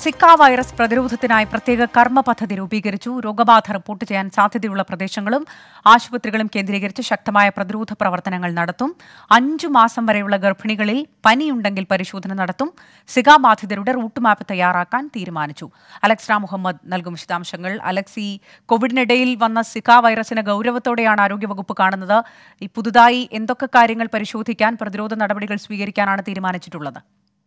Zika virus പ്രതിരോധത്തിനായി പ്രത്യേക കർമ്മ പദ്ധതി രൂപീകരിച്ചു രോഗബാധ റിപ്പോർട്ട് ചെയ്യാൻ സാധ്യതയുള്ള പ്രദേശങ്ങളും ആശുപത്രികളും കേന്ദ്രീകരിച്ച് ശക്തമായ പ്രതിരോധ പ്രവർത്തനങ്ങൾ നടത്തും അഞ്ചു മാസം വരെയുള്ള ഗർഭിണികളിൽ പനിയുണ്ടെങ്കിൽ പരിശോധന നടത്തും സിക ബാധിതരുടെ റൂട്ട് മാപ്പ് തയ്യാറാക്കാൻ തീരുമാനിച്ചു അലക്സ് റാം മുഹമ്മദ് നൽകും വിശദാംശങ്ങൾ അലക്സ് ഈ കോവിഡിനിടയിൽ വന്ന സിക വൈറസിന് ഗൗരവത്തോടെയാണ് ആരോഗ്യവകുപ്പ് കാണുന്നത് ഈ പുതുതായി എന്തൊക്കെ കാര്യങ്ങൾ പരിശോധിക്കാൻ പ്രതിരോധ നടപടികൾ സ്വീകരിക്കാനാണ് തീരുമാനിച്ചിട്ടുള്ളത്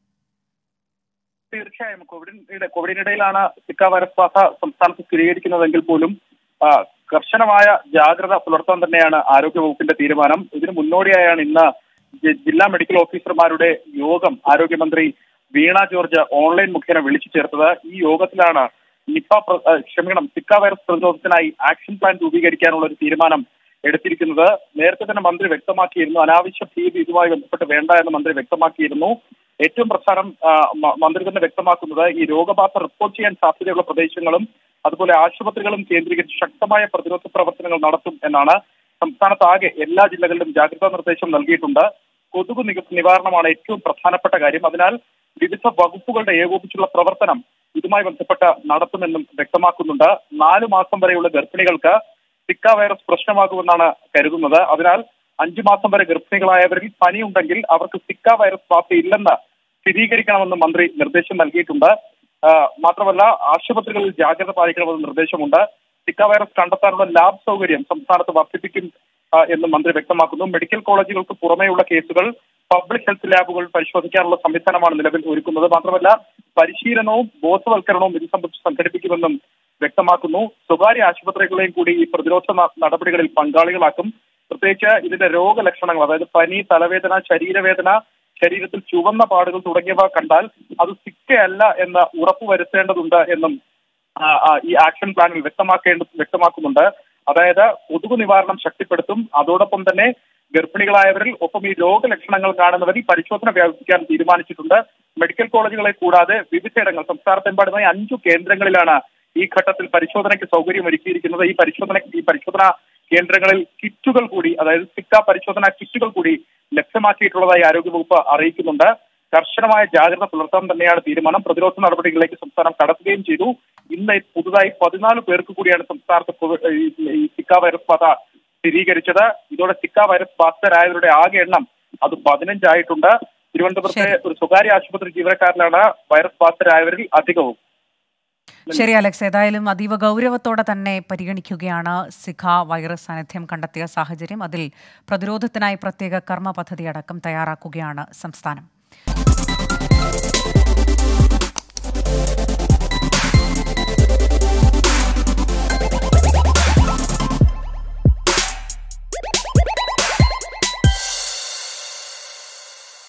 തീർച്ചയായും കോവിഡിനിടെ കോവിഡിനിടയിലാണ് സിക്ക വൈറസ് ബാധ സംസ്ഥാനത്ത് സ്ഥിരീകരിക്കുന്നതെങ്കിൽ പോലും ആ, കർശനമായ ജാഗ്രത പുലർത്താൻ തന്നെയാണ് ആരോഗ്യവകുപ്പിന്റെ തീരുമാനം ഇതിന് മുന്നോടിയായാണ് ഇന്ന് ജി- ജില്ലാ മെഡിക്കൽ ഓഫീസർമാരുടെ യോഗം ആരോഗ്യമന്ത്രി വീണ ജോർജ് ഓൺലൈൻ മുഖേന വിളിച്ചു ചേർത്തത് ഈ യോഗത്തിലാണ് നിപ്പ പ്ര- ആ, ക്ഷമിക്കണം സിക്ക വൈറസ് പ്രതിരോധത്തിനായി ആക്ഷൻ പ്ലാൻ രൂപീകരിക്കാനുള്ള ഒരു തീരുമാനം എടുത്തിരിക്കുന്നത് നേരത്തെ തന്നെ മന്ത്രി വ്യക്തമാക്കിയിരുന്നു അനാവശ്യ ഭീതി ഇതുമായി ബന്ധപ്പെട്ട് വേണ്ട എന്ന് മന്ത്രി വ്യക്തമാക്കിയിരുന്നു ഏറ്റവും പ്രധാനം ആ, മ- മന്ത്രി തന്നെ വ്യക്തമാക്കുന്നത് ഈ രോഗബാധ റിപ്പോർട്ട് ചെയ്യാൻ സാധ്യതയുള്ള പ്രദേശങ്ങളും അതുപോലെ ആശുപത്രികളും കേന്ദ്രീകരിച്ച് ശക്തമായ പ്രതിരോധ പ്രവർത്തനങ്ങൾ നടത്തും എന്നാണ് സംസ്ഥാനത്താകെ എല്ലാ ജില്ലകളിലും ജാഗ്രതാ നിർദ്ദേശം നൽകിയിട്ടുണ്ട് കൊതുക് നിക- നിവാരണമാണ് ഏറ്റവും പ്രധാനപ്പെട്ട കാര്യം അതിനാൽ വിവിധ വകുപ്പുകളുടെ ഏകോപിച്ചുള്ള പ്രവർത്തനം ഇതുമായി ബന്ധപ്പെട്ട് നടത്തുമെന്നും വ്യക്തമാക്കുന്നുണ്ട് നാലു മാസം വരെയുള്ള ഗർഭിണികൾക്ക് സിക്ക വൈറസ് പ്രശ്നമാകുമെന്നാണ് കരുതുന്നത് അതിനാൽ അഞ്ചു മാസം വരെ ഗർഭിണികളായവരിൽ പനിയുണ്ടെങ്കിൽ അവർക്ക് സിക്ക വൈറസ് ബാധ ഇല്ലെന്ന് സ്ഥിരീകരിക്കണമെന്ന് മന്ത്രി നിർദ്ദേശം നൽകിയിട്ടുണ്ട് ആ, മാത്രമല്ല ആശുപത്രികളിൽ ജാഗ്രത പാലിക്കണമെന്ന് നിർദ്ദേശമുണ്ട് സിക്ക വൈറസ് കണ്ടെത്താനുള്ള ലാബ് സൗകര്യം സംസ്ഥാനത്ത് വർദ്ധിപ്പിക്കും ആ, എന്ന് മന്ത്രി വ്യക്തമാക്കുന്നു മെഡിക്കൽ കോളേജുകൾക്ക് പുറമേയുള്ള കേസുകൾ പബ്ലിക് ഹെൽത്ത് ലാബുകൾ പരിശോധിക്കാനുള്ള സംവിധാനമാണ് നിലവിൽ ഒരുക്കുന്നത് മാത്രമല്ല പരിശീലനവും ബോധവൽക്കരണവും ഇത് സംബന്ധിച്ച് സംഘടിപ്പിക്കുമെന്നും വ്യക്തമാക്കുന്നു സ്വകാര്യ ആശുപത്രികളെയും കൂടി ഈ പ്രതിരോധ ന- നടപടികളിൽ പങ്കാളികളാക്കും പ്രത്യേകിച്ച് ഇതിന്റെ രോഗലക്ഷണങ്ങൾ അതായത് പനി തലവേദന ശരീരവേദന ശരീരത്തിൽ ചുവന്ന പാടുകൾ തുടങ്ങിയവ കണ്ടാൽ അത് സിക്കയല്ല എന്ന് ഉറപ്പുവരുത്തേണ്ടതുണ്ട് എന്നും ആ, ആ, ഈ ആക്ഷൻ പ്ലാനിൽ വ്യക്തമാക്കേണ്ട വ്യക്തമാക്കുന്നുണ്ട് അതായത് കൊതുകു നിവാരണം ശക്തിപ്പെടുത്തും അതോടൊപ്പം തന്നെ ഗർഭിണികളായവരിൽ ഒപ്പം ഈ രോഗലക്ഷണങ്ങൾ കാണുന്നവരിൽ പരിശോധന വ്യാപിപ്പിക്കാൻ തീരുമാനിച്ചിട്ടുണ്ട് മെഡിക്കൽ കോളേജുകളെ കൂടാതെ വിവിധയിടങ്ങൾ സംസ്ഥാനത്തെമ്പാടുമായി അഞ്ചു കേന്ദ്രങ്ങളിലാണ് ഈ ഘട്ടത്തിൽ പരിശോധനയ്ക്ക് സൗകര്യം ഒരുക്കിയിരിക്കുന്നത് ഈ പരിശോധന ഈ പരിശോധന കേന്ദ്രങ്ങളിൽ കിറ്റുകൾ കൂടി അതായത് സിക്ക പരിശോധന കിറ്റുകൾ കൂടി ലഭ്യമാക്കിയിട്ടുള്ളതായി ആരോഗ്യവകുപ്പ് അറിയിക്കുന്നുണ്ട് കർശനമായ ജാഗ്രത പുലർത്താൻ തന്നെയാണ് തീരുമാനം പ്രതിരോധ നടപടികളിലേക്ക് സംസ്ഥാനം കടക്കുകയും ചെയ്തു ഇന്ന് പുതുതായി പതിനാല് പേർക്ക് കൂടിയാണ് സംസ്ഥാനത്ത് കോവിഡ് ഈ- ഈ സിക്ക വൈറസ് ബാധ സ്ഥിരീകരിച്ചത് ഇതോടെ സിക്ക വൈറസ് ബാധിതരായവരുടെ ആകെ എണ്ണം അത് പതിനഞ്ചായിട്ടുണ്ട് തിരുവനന്തപുരത്തെ ഒരു സ്വകാര്യ ആശുപത്രി ജീവനക്കാരിലാണ് വൈറസ് ബാധിതരായവരിൽ അധികവും ശരി അലക്സ് ഏതായാലും അതീവ ഗൗരവത്തോടെ തന്നെ പരിഗണിക്കുകയാണ് സിഖ വൈറസ് സാന്നിധ്യം കണ്ടെത്തിയ സാഹചര്യം അതിൽ പ്രതിരോധത്തിനായി പ്രത്യേക കർമ്മ പദ്ധതി അടക്കം തയ്യാറാക്കുകയാണ് സംസ്ഥാനം